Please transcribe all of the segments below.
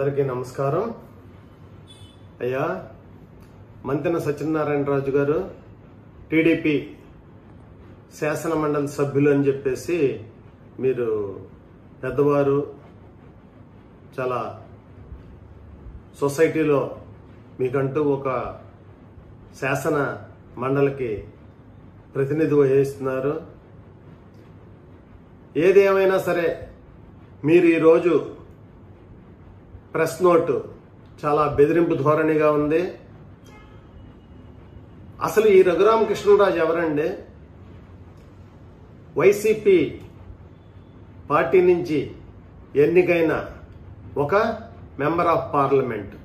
అందరికీ నమస్కారం అయ్యా మంతెన సత్యనారాయణరాజు గారు టీడీపీ శాసన మండలి సభ్యులు అని చెప్పేసి మీరు పెద్దవారు చాలా సొసైటీలో మీకంటూ ఒక శాసన మండలికి ప్రతినిధి వహిస్తున్నారు ఏది ఏమైనా సరే మీరు ఈరోజు ప్రెస్ నోట్ చాలా బెదిరింపు ధోరణిగా ఉంది అసలు ఈ రఘురామకృష్ణరాజు ఎవరండి వైసీపీ పార్టీ నుంచి ఎన్నికైన ఒక మెంబర్ ఆఫ్ పార్లమెంట్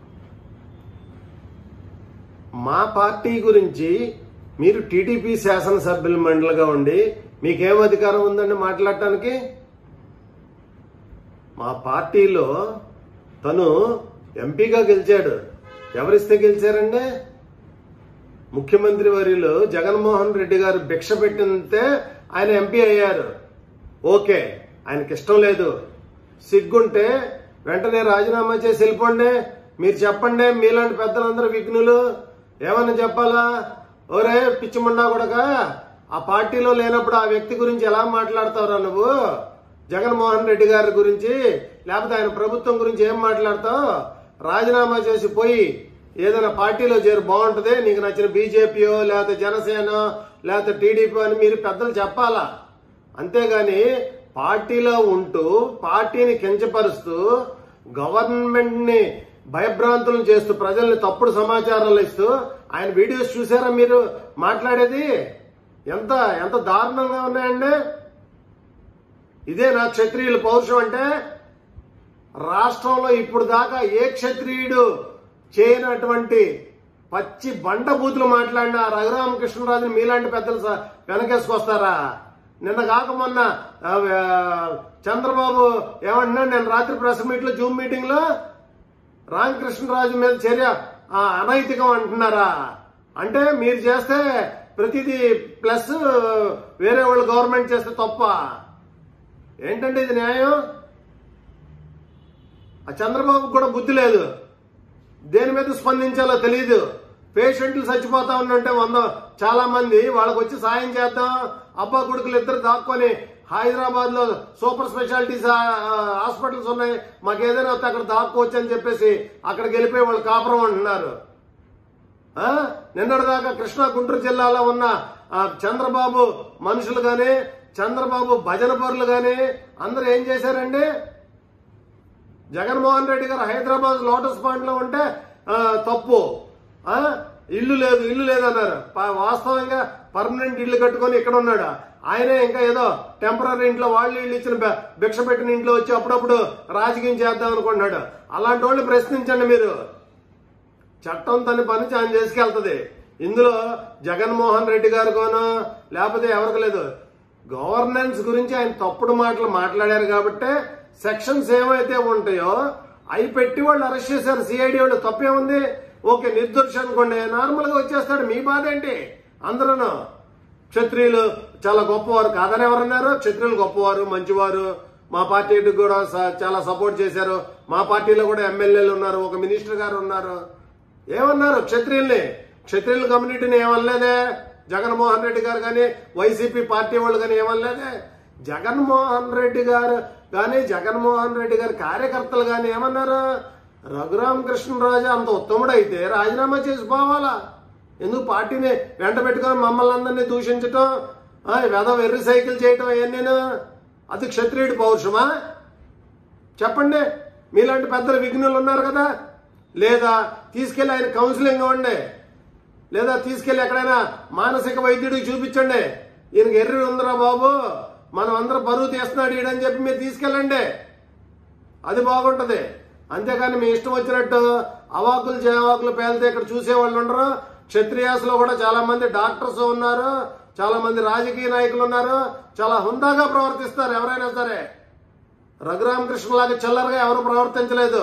మా పార్టీ గురించి మీరు టీడీపీ శాసనసభ్యుల మండలిగా ఉండి మీకేం అధికారం ఉందండి మాట్లాడటానికి మా పార్టీలో తను ఎంపీగా గెలిచాడు ఎవరిస్తే గెలిచారండి ముఖ్యమంత్రి వర్యులు జగన్మోహన్ రెడ్డి గారు భిక్ష పెట్టితే ఆయన ఎంపీ అయ్యారు ఓకే ఆయనకి ఇష్టం లేదు సిగ్గుంటే వెంటనే రాజీనామా చేసి వెళ్ళిపోండి మీరు చెప్పండి మీలాంటి పెద్దలందరూ విఘ్నులు ఏమని చెప్పాలా ఓరే పిచ్చిముండా కొడక ఆ పార్టీలో లేనప్పుడు ఆ వ్యక్తి గురించి ఎలా మాట్లాడతావురా నువ్వు జగన్మోహన్ రెడ్డి గారి గురించి లేకపోతే ఆయన ప్రభుత్వం గురించి ఏం మాట్లాడతావు రాజీనామా చేసి పోయి ఏదైనా పార్టీలో చేరు బాగుంటది నీకు నచ్చిన బీజేపీయో లేకపోతే జనసేన లేకపోతే టీడీపీ అని మీరు పెద్దలు చెప్పాలా అంతేగాని పార్టీలో ఉంటూ పార్టీని కించపరుస్తూ గవర్నమెంట్ ని భయభ్రాంతులను చేస్తూ ప్రజల్ని తప్పుడు సమాచారాలు ఇస్తూ ఆయన వీడియోస్ చూసారా మీరు మాట్లాడేది ఎంత ఎంత దారుణంగా ఉన్నాయండి ఇదే నా క్షత్రియుల పౌరుషం అంటే రాష్ట్రంలో ఇప్పుడు దాకా ఏ క్షత్రియుడు చేయనటువంటి పచ్చి బండ బూతులు మాట్లాడిన ఆ రఘురామకృష్ణరాజుని మీలాంటి పెద్దలు స- వెనకేసుకొస్తారా నిన్న కాక మొన్న ఆ, ఆ, చంద్రబాబు ఏమంటున్నాడు నేను రాత్రి ప్రెస్ మీట్ లో జూమ్ మీటింగ్ లో రామకృష్ణరాజు మీద చర్య ఆ, అనైతికం అంటున్నారా అంటే మీరు చేస్తే ప్రతిదీ ప్లస్ వేరే వాళ్ళు గవర్నమెంట్ చేస్తే తప్ప ఏంటంటే ఇది న్యాయం ఆ చంద్రబాబుకు కూడా బుద్ధి లేదు దేని మీద స్పందించాలో తెలియదు పేషెంట్లు చచ్చిపోతా ఉన్నంటే వంద చాలా మంది వాళ్ళకి వచ్చి సాయం చేద్దాం అబ్బా కొడుకులు ఇద్దరు దాక్కొని హైదరాబాద్ లో సూపర్ స్పెషాలిటీస్ హాస్పిటల్స్ ఉన్నాయి మాకు ఏదైనా వస్తే అక్కడ దాక్కోవచ్చు అని చెప్పేసి అక్కడికి వెళ్ళిపోయి వాళ్ళు కాపురం అంటున్నారు ఆ? నిన్నటిదాకా కృష్ణా గుంటూరు జిల్లాలో ఉన్న ఆ, చంద్రబాబు మనుషులు గాని చంద్రబాబు భజన పరులు గాని అందరూ ఏం చేశారండి జగన్మోహన్ రెడ్డి గారు హైదరాబాద్ లోటస్ పాయింట్ లో ఉంటే ఆ, తప్పు ఆ, ఇల్లు లేదు ఇల్లు లేదన్నారు ప- వాస్తవంగా పర్మనెంట్ ఇల్లు కట్టుకొని ఇక్కడ ఉన్నాడు ఆయనే ఇంకా ఏదో టెంపరీ ఇంట్లో వాళ్ళు ఇల్లు ఇచ్చిన బె- భిక్ష పెట్టిన ఇంట్లో వచ్చి అప్పుడప్పుడు రాజకీయం చేద్దాం అనుకుంటున్నాడు అలాంటి వాళ్ళు ప్రశ్నించండి మీరు చట్టం తన పని ఆయన చేసుకెళ్తది ఇందులో జగన్మోహన్ రెడ్డి గారికోనో లేకపోతే ఎవరికి లేదు గవర్నెన్స్ గురించి ఆయన తప్పుడు మాటలు మాట్లాడారు కాబట్టి సెక్షన్స్ ఏమైతే ఉంటాయో అవి పెట్టి వాళ్ళు అరెస్ట్ చేశారు సిఐడి వాళ్ళు తప్పేముంది ఓకే నిర్దోష అనుకోండి నార్మల్ గా వచ్చేస్తాడు మీ బాధ ఏంటి అందరూ క్షత్రియులు చాలా గొప్పవారు కాదని ఎవరన్నారు క్షత్రియులు గొప్పవారు మంచివారు మా పార్టీకి కూడా స- చాలా సపోర్ట్ చేశారు మా పార్టీలో కూడా ఎమ్మెల్యేలు ఉన్నారు ఒక మినిస్టర్ గారు ఉన్నారు ఏమన్నారు క్షత్రియుల్ని క్షత్రియుల కమ్యూనిటీని ఏమనలేదే జగన్మోహన్ రెడ్డి గారు కానీ వైసీపీ పార్టీ వాళ్ళు కానీ ఏమనలేదే జగన్మోహన్ రెడ్డి గారు కానీ జగన్మోహన్ రెడ్డి గారి కార్యకర్తలు కానీ ఏమన్నారు రఘురామకృష్ణరాజు అంత ఉత్తముడైతే రాజీనామా చేసి పోవాలా ఎందుకు పార్టీని వెంట పెట్టుకొని మమ్మల్ని అందరినీ దూషించటం ఆ, వెధ వెర్రి సైకిల్ చేయటం నేను అది క్షత్రియుడి పౌరుషమా చెప్పండి మీలాంటి పెద్దలు విఘ్నులు ఉన్నారు కదా లేదా తీసుకెళ్లి ఆయన కౌన్సిలింగ్ ఇవ్వండి లేదా తీసుకెళ్లి ఎక్కడైనా మానసిక వైద్యుడికి చూపించండి ఈయనకి ఎర్రి ఉందిరా బాబు మనం అందరం బరువు తీస్తున్నాడు ఈడని చెప్పి మీరు తీసుకెళ్ళండి అది బాగుంటది అంతేకాని మీ ఇష్టం వచ్చినట్టు అవాకులు చేవాకులు పేలితే ఇక్కడ చూసేవాళ్ళు ఉండరు క్షత్రియాసులో కూడా చాలా మంది డాక్టర్స్ ఉన్నారు చాలా మంది రాజకీయ నాయకులు ఉన్నారు చాలా హుందాగా ప్రవర్తిస్తారు ఎవరైనా సరే రఘురామకృష్ణలాగా చిల్లరగా ఎవరు ప్రవర్తించలేదు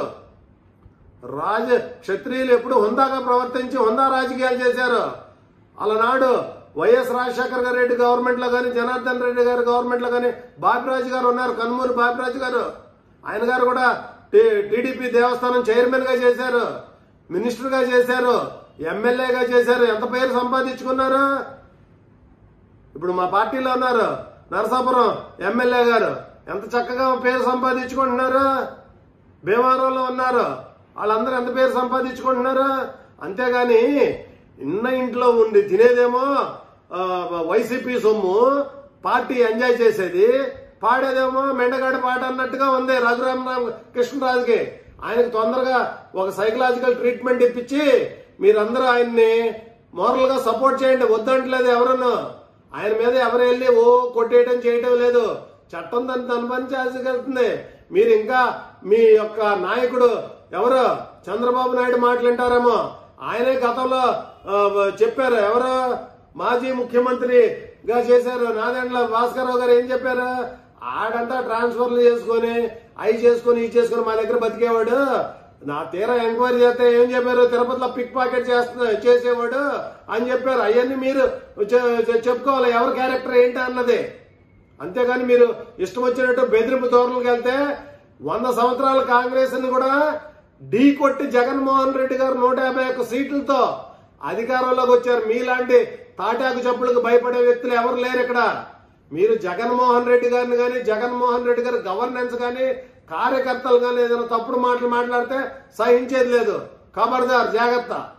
రాజ క్షత్రియులు ఎప్పుడు హుందాగా ప్రవర్తించి హుందా రాజకీయాలు చేశారు అలనాడు వైఎస్ రాజశేఖర గారి రెడ్డి గవర్నమెంట్ లో కానీ జనార్దన్ రెడ్డి గారి గవర్నమెంట్ లో కానీ బాపిరాజు గారు ఉన్నారు కన్మూరి బాపిరాజు గారు ఆయన గారు కూడా టీడీపీ దేవస్థానం చైర్మన్ గా చేశారు మినిస్టర్ గా చేశారు ఎమ్మెల్యేగా చేశారు ఎంత పేరు సంపాదించుకున్నారు ఇప్పుడు మా పార్టీలో ఉన్నారు నరసాపురం ఎమ్మెల్యే గారు ఎంత చక్కగా పేరు సంపాదించుకుంటున్నారు భీమవరంలో ఉన్నారు వాళ్ళందరూ ఎంత పేరు సంపాదించుకుంటున్నారు అంతేగాని ఇన్న ఇంట్లో ఉండి తినేదేమో ఆ, వైసీపీ సొమ్ము పార్టీ ఎంజాయ్ చేసేది పాడేదేమో మెండగాడి పాట అన్నట్టుగా ఉంది రఘురామరావు కృష్ణరాజుకి ఆయనకు తొందరగా ఒక సైకలాజికల్ ట్రీట్మెంట్ ఇప్పించి మీరందరూ ఆయన్ని మోరల్ గా సపోర్ట్ చేయండి వద్దంటలేదు ఎవరన్నా ఆయన మీద ఎవరు వెళ్ళి ఓ కొట్టేయడం చేయటం లేదు చట్టం దాన్ని తన పని చేసగలుగుతుంది మీరు ఇంకా మీ యొక్క నాయకుడు ఎవరు చంద్రబాబు నాయుడు మాట్లాంటారేమో ఆయనే గతంలో ఆ, చెప్పారు ఎవరు మాజీ ముఖ్యమంత్రిగా చేశారు నాదెండ్ల భాస్కరరావు గారు ఏం చెప్పారు ఆడంతా ట్రాన్స్ఫర్లు చేసుకొని అవి చేసుకొని ఇవి చేసుకొని మా దగ్గర బతికేవాడు నా తీరా ఎంక్వైరీ చేస్తే ఏం చెప్పారు తిరుపతిలో పిక్ పాకెట్ చేస్తున్నా చేసేవాడు అని చెప్పారు అవన్నీ మీరు చె- చె- చెప్పుకోవాలి ఎవరి క్యారెక్టర్ ఏంటి అన్నది అంతేగాని మీరు ఇష్టం వచ్చినట్టు బెదిరింపు ధోరణులకు వెళ్తే వంద సంవత్సరాల కాంగ్రెస్ ని కూడా ఢీ కొట్టి జగన్మోహన్ రెడ్డి గారు నూట యాభై ఒక్క సీట్లతో అధికారంలోకి వచ్చారు మీలాంటి తాటాకు చెప్పులకు భయపడే వ్యక్తులు ఎవరు లేరు ఇక్కడ మీరు జగన్మోహన్ రెడ్డి గారిని కానీ జగన్మోహన్ రెడ్డి గారి గవర్నెన్స్ కానీ కార్యకర్తలు కానీ ఏదైనా తప్పుడు మాటలు మాట్లాడితే సహించేది లేదు ఖబర్దార్ జాగ్రత్త